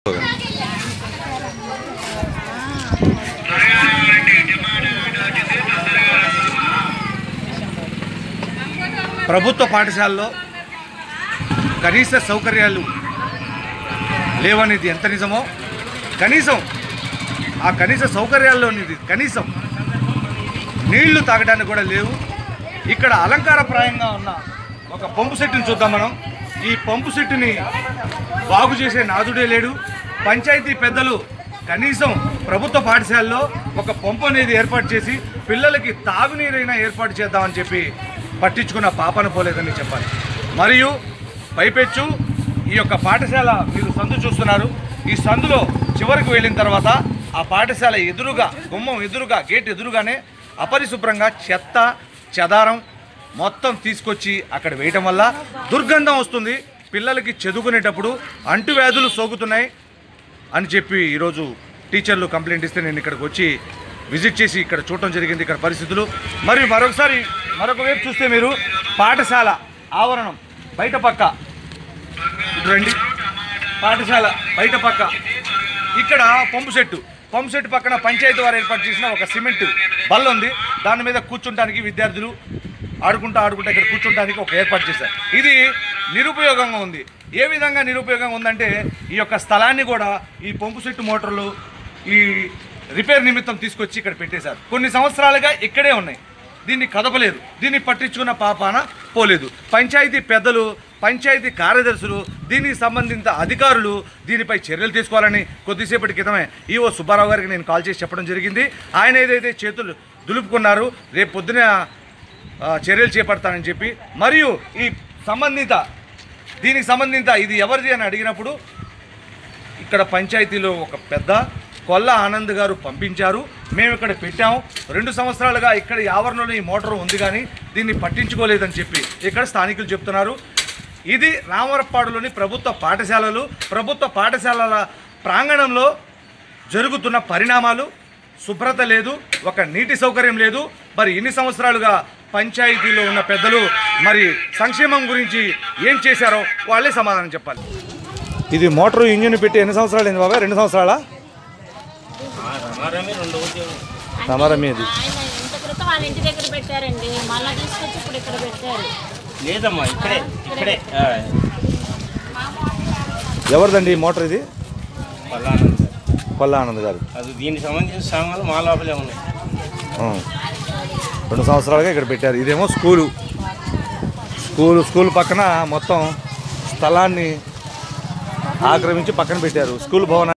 ప్రభుత్వ పాఠశాలలో కనీస సౌకర్యాలు లేవనేది ఎంత నిజమో కనీసం ఆ కనీస సౌకర్యాల్లోనిది కనీసం నీళ్లు తాగడానికి కూడా లేవు ఇక్కడ అలంకారప్రాయంగా ఉన్న ఒక పంపు సెట్టుని చూద్దాం మనం ఈ పంపు సెట్టుని బాగు చేసే నాదుడే లేడు పంచాయతీ పెద్దలు కనీసం ప్రభుత్వ పాఠశాలలో ఒక పంపు అనేది ఏర్పాటు చేసి పిల్లలకి తాగునీరైనా ఏర్పాటు చేద్దామని చెప్పి పట్టించుకున్న పాపన పోలేదని చెప్పాలి మరియు పైపెచ్చు ఈ యొక్క పాఠశాల మీరు సందు చూస్తున్నారు ఈ సందులో చివరికి వెళ్ళిన తర్వాత ఆ పాఠశాల ఎదురుగా గుమ్మం ఎదురుగా గేట్ ఎదురుగానే అపరిశుభ్రంగా చెత్త చెదారం మొత్తం తీసుకొచ్చి అక్కడ వేయటం వల్ల దుర్గంధం వస్తుంది పిల్లలకి చదువుకునేటప్పుడు అంటువ్యాధులు సోకుతున్నాయి అని చెప్పి ఈరోజు టీచర్లు కంప్లైంట్ ఇస్తే నేను ఇక్కడికి వచ్చి విజిట్ చేసి ఇక్కడ చూడటం జరిగింది ఇక్కడ పరిస్థితులు మరియు మరొకసారి మరొక వైపు చూస్తే మీరు పాఠశాల ఆవరణం బయట పక్క ఇటు రండి పాఠశాల బయట పక్క ఇక్కడ పంపు సెట్టు పంపు సెట్టు పక్కన పంచాయతీ వారు ఏర్పాటు చేసిన ఒక సిమెంట్ బల్ల ఉంది దాని మీద కూర్చుంటానికి విద్యార్థులు ఆడుకుంటూ ఆడుకుంటూ ఇక్కడ కూర్చుంటానికి ఒక ఏర్పాటు చేశారు ఇది నిరుపయోగంగా ఉంది ఏ విధంగా నిరుపయోగంగా ఉందంటే ఈ యొక్క స్థలాన్ని కూడా ఈ పంపు సెట్టు మోటార్లు ఈ రిపేర్ నిమిత్తం తీసుకొచ్చి ఇక్కడ పెట్టేశారు కొన్ని సంవత్సరాలుగా ఇక్కడే ఉన్నాయి దీన్ని కదపలేదు దీన్ని పట్టించుకున్న పాపాన పోలేదు పంచాయతీ పెద్దలు పంచాయతీ కార్యదర్శులు దీనికి సంబంధిత అధికారులు దీనిపై చర్యలు తీసుకోవాలని కొద్దిసేపటి క్రితమే ఈఓ సుబ్బారావు గారికి నేను కాల్ చేసి చెప్పడం జరిగింది ఆయన ఏదైతే చేతులు దులుపుకున్నారు రేపు పొద్దున ఆ, చర్యలు చేపడతానని చెప్పి మరియు ఈ సంబంధిత దీనికి సంబంధిత ఇది ఎవరిది అని అడిగినప్పుడు ఇక్కడ పంచాయతీలో ఒక పెద్ద కొల్ల ఆనంద్ గారు పంపించారు మేము ఇక్కడ పెట్టాము రెండు సంవత్సరాలుగా ఇక్కడ ఈ ఆవరణలో ఈ మోటార్ ఉంది కానీ దీన్ని పట్టించుకోలేదని చెప్పి ఇక్కడ స్థానికులు చెప్తున్నారు ఇది రామవరపాడులోని ప్రభుత్వ పాఠశాలలు ప్రభుత్వ పాఠశాలల ప్రాంగణంలో జరుగుతున్న పరిణామాలు శుభ్రత లేదు ఒక నీటి సౌకర్యం లేదు మరి ఇన్ని సంవత్సరాలుగా పంచాయతీలో ఉన్న పెద్దలు మరి సంక్షేమం గురించి ఏం చేశారో వాళ్ళే సమాధానం చెప్పాలి ఇది మోటార్ ఇంజిన్ పెట్టి ఎన్ని సంవత్సరాలు అయింది బాబాయ్ రెండు సంవత్సరాలా సమారం ఇది ఆయన ఇంత క్రితం వాళ్ళ ఇంటి దగ్గర పెట్టారండి మళ్ళీ తీసుకొచ్చి ఇప్పుడు ఇక్కడ పెట్టారు లేదమ్మా ఇక్కడే ఇక్కడే ఆ, ఎవరిదండి ఈ మోటార్ ఇది పల్లానంద కొల్ల ఆనంద్ గారు అది దీనికి సంబంధించిన సామాన్లు మా లోపలే ఉన్నాయి ఆ. రెండు సంవత్సరాలుగా ఇక్కడ పెట్టారు ఇదేమో స్కూలు స్కూలు స్కూల్ పక్కన మొత్తం స్థలాన్ని ఆక్రమించి పక్కన పెట్టారు స్కూల్ భవన